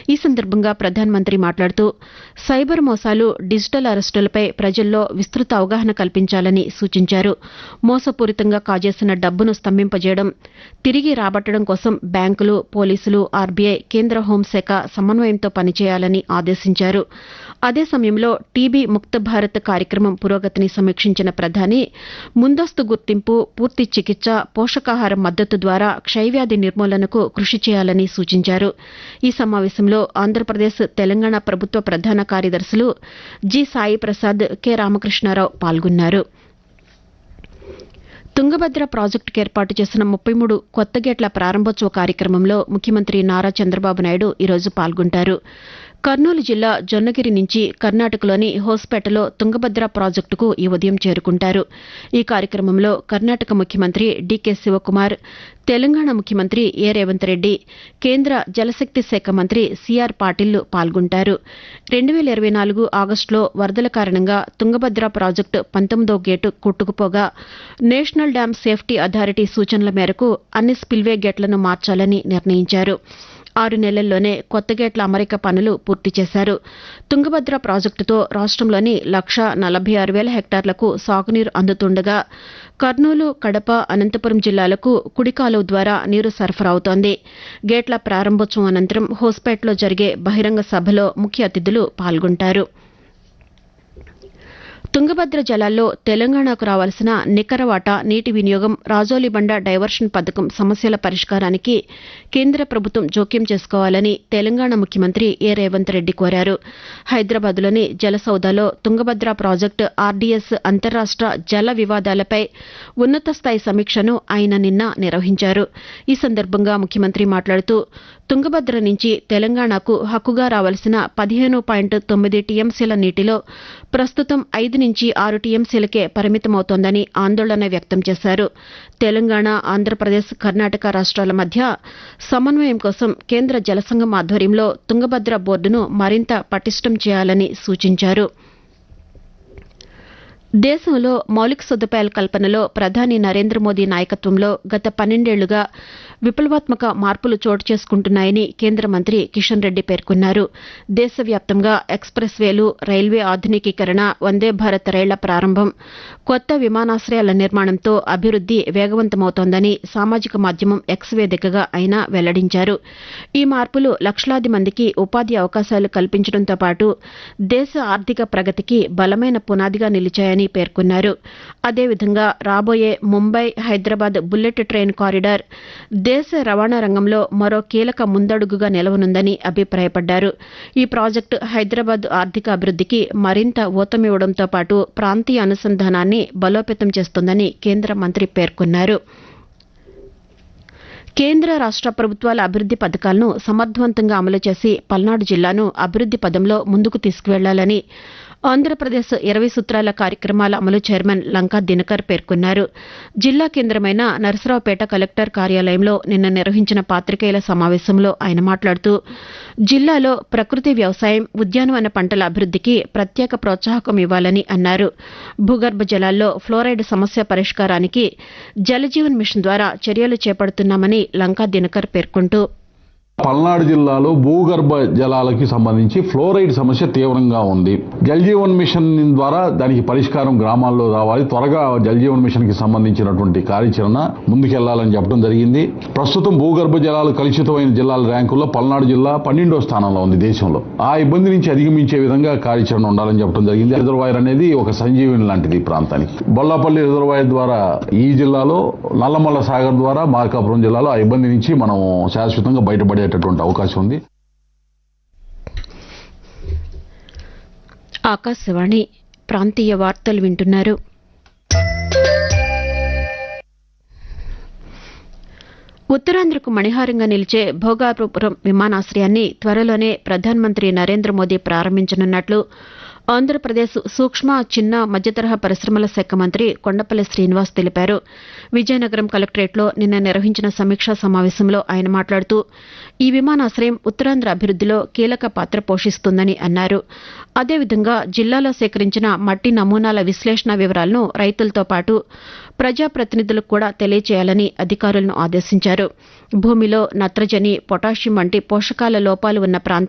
ఈ సందర్భంగా ప్రధానమంత్రి మాట్లాడుతూ సైబర్ మోసాలు డిజిటల్ అరెస్టులపై ప్రజల్లో విస్తృత అవగాహన కల్పించాలని సూచించారు మోసపూరితంగా కాజేసిన డబ్బును స్తంభింపజేయడం తిరిగి రాబట్టడం కోసం బ్యాంకులు పోలీసులు ఆర్బీఐ కేంద్ర హోంశాఖ సమన్వయంతో పనిచేయాలని ఆదేశించారు అదే సమయంలో టీబీ ముక్త భారత్ కార్యక్రమం పురోగతిని సమీక్షించిన ప్రధాని ముందస్తు గుర్తింపు పూర్తి చికిత్స పోషకాహార మద్దతు ద్వారా క్షయవ్యాధి నిర్మూలనకు కృషి చేయాలని సూచించారు ఈ సమావేశంలో ఆంధ్రప్రదేశ్ తెలంగాణ ప్రభుత్వ ప్రధాన కార్యదర్శులు జి సాయి ప్రసాద్ కె రామకృష్ణారావు పాల్గొన్నారు తుంగభద్ర ప్రాజెక్టుకు ఏర్పాటు చేసిన ముప్పై మూడు కొత్త గేట్ల ప్రారంభోత్సవ కార్యక్రమంలో ముఖ్యమంత్రి నారా చంద్రబాబు నాయుడు ఈరోజు పాల్గొంటారు కర్నూలు జిల్లా జొన్నగిరి నుంచి కర్ణాటకలోని హోస్పేటలో తుంగభద్ర ప్రాజెక్టుకు ఈ ఉదయం చేరుకుంటారు ఈ కార్యక్రమంలో కర్ణాటక ముఖ్యమంత్రి డీకే శివకుమార్ తెలంగాణ ముఖ్యమంత్రి ఏ రేవంత్ రెడ్డి కేంద్ర జలశక్తి శాఖ మంత్రి సిఆర్ పాటిల్ పాల్గొంటారు రెండు వేల ఇరవై నాలుగు ఆగస్టులో వరదల కారణంగా తుంగభద్ర ప్రాజెక్టు పంతొమ్మిదో గేటు కొట్టుకుపోగా నేషనల్ డ్యాం సేఫ్టీ అథారిటీ సూచనల మేరకు అన్ని స్పిల్వే గేట్లను మార్చాలని నిర్ణయించారు ఆరు నెలల్లోనే కొత్త గేట్ల అమరిక పనులు పూర్తి చేశారు తుంగభద్ర ప్రాజెక్టుతో రాష్టంలోని లక్ష నలభై ఆరు వేల హెక్టార్లకు సాగునీరు అందుతుండగా కర్నూలు కడప అనంతపురం జిల్లాలకు కుడికాలువ ద్వారా నీరు సరఫరా అవుతోంది గేట్ల ప్రారంభోత్సవం అనంతరం హోస్పేటలో జరిగే బహిరంగ సభలో ముఖ్య అతిథులు పాల్గొంటారు తుంగభద్ర జలాల్లో తెలంగాణకు రావాల్సిన నికర వాటా నీటి వినియోగం రాజోలిబండ డైవర్షన్ పథకం సమస్యల పరిష్కారానికి కేంద్ర ప్రభుత్వం జోక్యం చేసుకోవాలని తెలంగాణ ముఖ్యమంత్రి ఏ రేవంత్ రెడ్డి కోరారు హైదరాబాద్లోని జలసౌదాలో తుంగభద్ర ప్రాజెక్టు ఆర్డీఎస్ అంతర్రాష్ట జల వివాదాలపై ఉన్నత స్థాయి సమీక్షను ఆయన నిన్న నిర్వహించారు ఈ సందర్భంగా ముఖ్యమంత్రి మాట్లాడుతూ తుంగభద్ర నుంచి తెలంగాణకు హక్కుగా రావాల్సిన పదిహేను పాయింట్ తొమ్మిది టీఎంసీల నీటిలో ప్రస్తుతం ఐదు నుంచి ఆరు టీఎంసీలకే పరిమితమవుతోందని ఆందోళన వ్యక్తం చేశారు తెలంగాణ ఆంధ్రప్రదేశ్ కర్ణాటక రాష్ట్రాల మధ్య సమన్వయం కోసం కేంద్ర జలసంఘం ఆధ్వర్యంలో తుంగభద్ర బోర్డును మరింత పటిష్టం చేయాలని సూచించారు దేశంలో మౌలిక సదుపాయాల కల్పనలో ప్రధాని నరేంద్ర మోదీ నాయకత్వంలో గత పన్నెండేళ్లుగా విప్లవాత్మక మార్పులు చోటు చేసుకుంటున్నాయని కేంద్ర మంత్రి కిషన్ రెడ్డి పేర్కొన్నారు దేశవ్యాప్తంగా ఎక్స్ప్రెస్ వేలు రైల్వే ఆధునికీకరణ వందే భారత్ రైళ్ల ప్రారంభం కొత్త విమానాశ్రయాల నిర్మాణంతో అభివృద్ది వేగవంతమవుతోందని సామాజిక మాధ్యమం ఎక్స్ వేదికగా ఆయన వెల్లడించారు ఈ మార్పులు లక్షలాది మందికి ఉపాధి అవకాశాలు కల్పించడంతో పాటు దేశ ఆర్థిక ప్రగతికి బలమైన పునాదిగా నిలిచాయని పేర్కొన్నారు అదేవిధంగా రాబోయే Mumbai Hyderabad bullet train corridor దేశ రవాణా రంగంలో మరో కీలక ముందడుగుగా నిలవనుందని అభిప్రాయపడ్డారు ఈ ప్రాజెక్టు హైదరాబాద్ ఆర్థిక అభివృద్దికి మరింత ఊతమివ్వడంతో పాటు ప్రాంతీయ అనుసంధానాన్ని బలోపేతం చేస్తుందని కేంద్ర మంత్రి పేర్కొన్నారు కేంద్ర రాష్ట ప్రభుత్వాల అభివృద్ది పథకాలను సమర్థవంతంగా అమలు చేసి పల్నాడు జిల్లాను అభివృద్ది పదంలో ముందుకు తీసుకువెళ్లాలని ఆంధ్రప్రదేశ్ ఇరవై సూత్రాల కార్యక్రమాల అమలు చైర్మన్ లంకా దినకర్ పేర్కొన్నారు జిల్లా కేంద్రమైన నరసరావుపేట కలెక్టర్ కార్యాలయంలో నిన్న నిర్వహించిన పాతికేయుల సమావేశంలో ఆయన మాట్లాడుతూ జిల్లాలో ప్రకృతి వ్యవసాయం ఉద్యానవన పంటల అభివృద్దికి ప్రత్యేక ప్రోత్సాహకం ఇవ్వాలని అన్నారు భూగర్భ జలాల్లో ఫ్లోరైడ్ సమస్య పరిష్కారానికి జలజీవన్ మిషన్ ద్వారా చర్యలు చేపడుతున్నామని లంకా దినకర్ పేర్కొంటూ పల్నాడు జిల్లాలో భూగర్భ జలాలకి సంబంధించి ఫ్లోరైడ్ సమస్య తీవ్రంగా ఉంది జల్ జీవన్ మిషన్ ద్వారా దానికి పరిష్కారం గ్రామాల్లో రావాలి త్వరగా జల్ జీవన్ మిషన్ కి సంబంధించినటువంటి కార్యాచరణ ముందుకెళ్లాలని చెప్పడం జరిగింది ప్రస్తుతం భూగర్భ జలాలు కలుషితమైన జిల్లాల ర్యాంకుల్లో పల్నాడు జిల్లా పన్నెండో స్థానంలో ఉంది దేశంలో ఆ ఇబ్బంది నుంచి అధిగమించే విధంగా కార్యాచరణ ఉండాలని చెప్పడం జరిగింది రిజర్వాయర్ అనేది ఒక సంజీవిని లాంటిది ఈ ప్రాంతానికి బొల్లాపల్లి రిజర్వాయర్ ద్వారా ఈ జిల్లాలో నల్లమల్ల సాగర్ ద్వారా మార్కాపురం జిల్లాలో ఆ ఇబ్బంది నుంచి మనం శాశ్వతంగా బయటపడే ఉండేటటువంటి అవకాశం ఉంది ఆకాశవాణి ప్రాంతీయ వార్తలు వింటున్నారు ఉత్తరాంధ్రకు మణిహారంగా నిలిచే భోగాపురం విమానాశ్రయాన్ని త్వరలోనే ప్రధానమంత్రి నరేంద్ర మోదీ ప్రారంభించనున్నట్లు ఆంధ్రప్రదేశ్ సూక్ష్మ చిన్న మధ్యతరహా పరిశ్రమల శాఖ మంత్రి కొండపల్లి శ్రీనివాస్ తెలిపారు విజయనగరం కలెక్టరేట్లో నిన్న నిర్వహించిన సమీక్షా సమావేశంలో ఆయన మాట్లాడుతూ ఈ విమానాశ్రయం ఉత్తరాంధ్ర అభివృద్దిలో కీలక పాత్ర పోషిస్తుందని అన్నారు అదేవిధంగా జిల్లాలో సేకరించిన మట్టి నమూనాల విశ్లేషణ వివరాలను రైతులతో పాటు ప్రజాప్రతినిధులకు కూడా తెలియచేయాలని అధికారులను ఆదేశించారు భూమిలో నత్రజని పొటాషియం వంటి పోషకాల లోపాలు ఉన్న ప్రాంతాలు